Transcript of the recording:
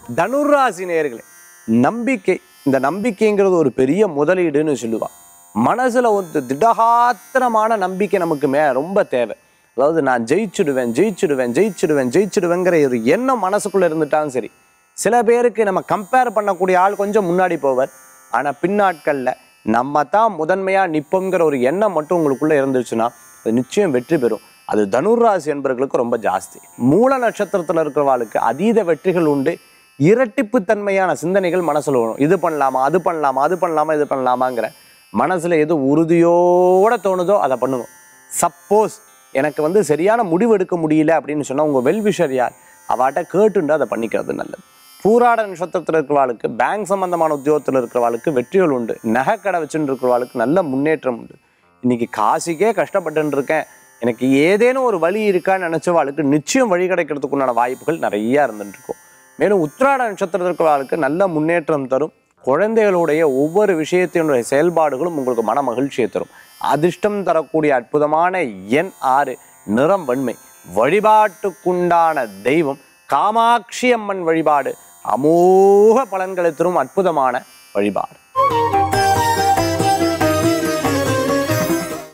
தனுராசி நேயர்களே நம்பிக்கை இந்த நம்பிக்கைங்கிறது ஒரு பெரிய முதலீடுன்னு சொல்லுவா மனசுல ஒரு திடகாத்திரமான நம்பிக்கை நமக்கு மே ரொம்ப தேவை அதாவது நான் ஜெயிச்சுடுவேன் ஜெயிச்சுடுவேன் ஜெயிச்சுடுவேன் ஜெயிச்சுடுவேங்கிற ஒரு எண்ணம் மனசுக்குள்ள இருந்துட்டாலும் சரி சில பேருக்கு நம்ம கம்பேர் பண்ணக்கூடிய ஆள் கொஞ்சம் முன்னாடி போவார் ஆனா பின்னாட்கள்ல நம்ம தான் முதன்மையா நிப்போங்கிற ஒரு எண்ணம் மட்டும் உங்களுக்குள்ள இருந்துச்சுன்னா அது நிச்சயம் வெற்றி பெறும் அது தனுர்ராசி என்பவர்களுக்கு ரொம்ப ஜாஸ்தி மூல நட்சத்திரத்துல இருக்கிறவாளுக்கு அதீத வெற்றிகள் உண்டு இரட்டிப்பு தன்மையான சிந்தனைகள் மனசுல வரும் இது பண்ணலாமா அது பண்ணலாமா அது பண்ணலாமா இது பண்ணலாமாங்கிற மனசுல எது உறுதியோட தோணுதோ அதை பண்ணுவோம் சப்போஸ் எனக்கு வந்து சரியான முடிவு எடுக்க முடியல அப்படின்னு சொன்னா உங்க வெல்விஷர் யார் அவாட்ட கேட்டுண்டு அதை பண்ணிக்கிறது நல்லது பூராட நட்சத்திரத்தில் இருக்கிறவாளுக்கு பேங்க் சம்பந்தமான உத்தியோகத்தில் இருக்கிறவாளுக்கு வெற்றிகள் உண்டு நகைக்கடை வச்சுட்டு இருக்கிறவாளுக்கு நல்ல முன்னேற்றம் உண்டு இன்னைக்கு காசுக்கே கஷ்டப்பட்டுன்னு இருக்கேன் எனக்கு ஏதேனும் ஒரு வழி இருக்கான்னு நினைச்சவாளுக்கு நிச்சயம் வழி கிடைக்கிறதுக்கு உண்டான வாய்ப்புகள் நிறைய இருந்துட்டு இருக்கும் மேலும் உத்திராட நட்சத்திரத்தில் இருக்கிறவாளுக்கு நல்ல முன்னேற்றம் தரும் குழந்தைகளுடைய ஒவ்வொரு விஷயத்தினுடைய செயல்பாடுகளும் உங்களுக்கு மன மகிழ்ச்சியை தரும் அதிர்ஷ்டம் தரக்கூடிய அற்புதமான எண் ஆறு நிறம் வெண்மை வழிபாட்டுக்குண்டான தெய்வம் காமாட்சி அம்மன் வழிபாடு அமோக பலன்களை தரும் அற்புதமான வழிபாடு